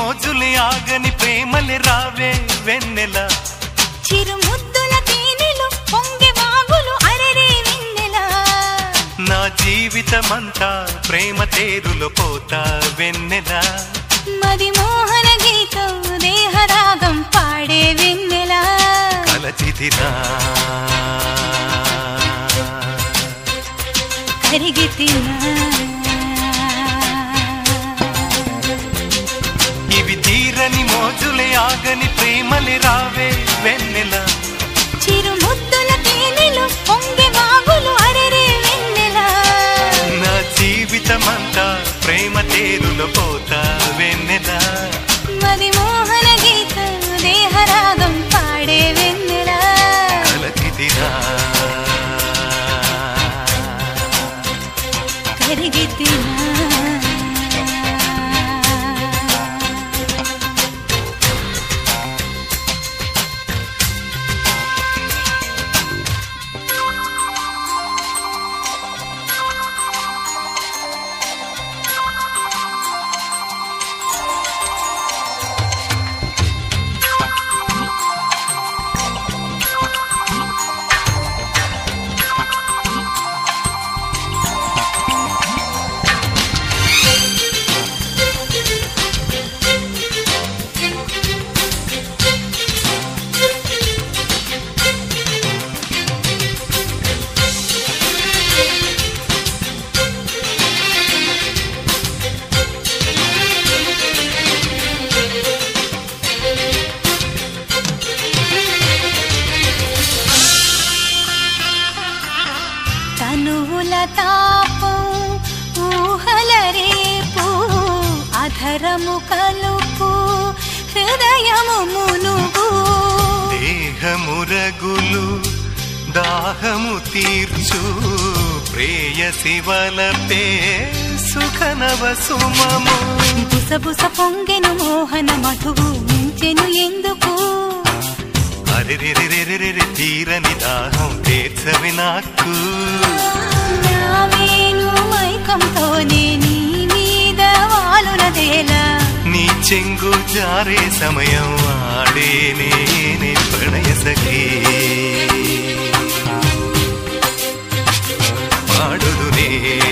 మోజులే ఆగని ప్రేమలే రావే వెన్నెల చిరు ముద్దుల తేనెలు పొంగి వాగులు అరరే వెన్నెలా నా జీవితమంతా ప్రేమ తేరులో పోతా వెన్నెల మది మోహన గీతం దేహరాగం పాడే వెన్నెలా కలచితిరా కరిగి తిన్నా ఇవి తీరని మోజులే ఆగని ప్రేమలే రావే వెన్నెల చిరు ముద్దుల తేనెలు పొంగి వాగులు అరరే వెన్నెలా నా జీవితమంతా ప్రేమ తేరులో పోతా వెన్నెల మది మోహన గీతం దేహరాగం పాడే వెన్నెలా కలచితిరా కరిగి తిన్నా తనువుల తాపం ఊహల రేపు అధరము కలుపు హృదయము మునుగు దేహమురగులు దాహము తీర్చు ప్రేయసి వలపే సుఖనవ సుమము బుసబుస పొంగెను మోహన మధువు ముంచెను ఎందుకు అరెరెరెరెరెరె తీరని దాహం తీర్చవి నాకు నావేను మైకంతోనే నీ మీద వాలునదేలా నీ చెంగు జారే సమయం ఆడేనే నీ ప్రణయ సఖీ పాడుదునే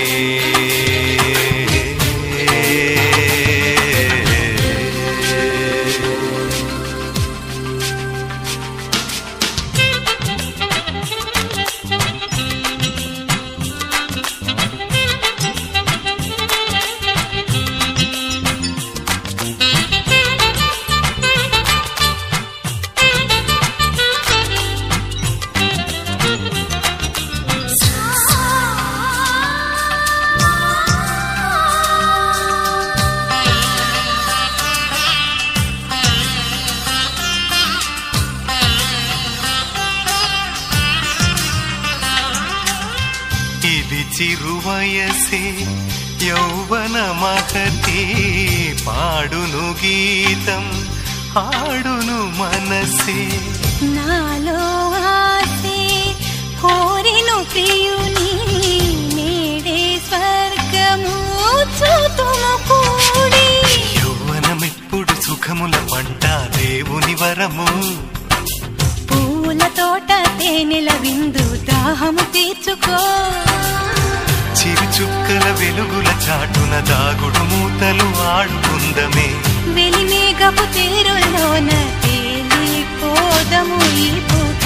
ఇది చిరువయసే యౌవన మహతి పాడును గీతం ఆడును మనసే నాలో ఆసే కోరిను ప్రియుని నేడే స్వర్గము చూతుము కూడి యౌవనమెప్పుడు సుఖముల పంట దేవుని వరము పూల తోట తేనెల విందు దాహము తీర్చుకో చిరు చుక్కల వెలుగుల చాటున దాగుడు మూతలు ఆడుకుందమే వెలిమేఘపు తీరుల్లోన తేలిపోదము ఈ పూట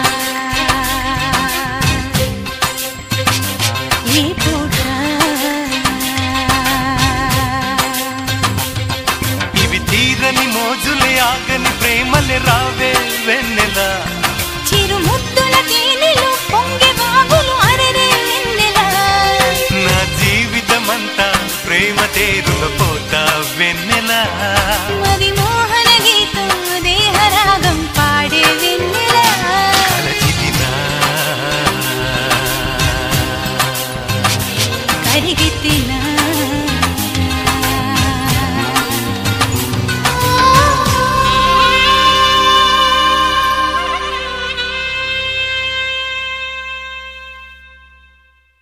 ఈ పూట ఇవి తీరని మోజులే ఆగని ప్రేమలే రావే వెన్నెల చిరు ముద్దుల తేనెలు పొంగి వాగులు అరరే వెన్నెలా నా జీవితమంతా ప్రేమ తేరులో పోతా వెన్నెల మది మోహన గీతం దేహరాగం పాడే వెన్నెలా కలచితినా కరిగి తినా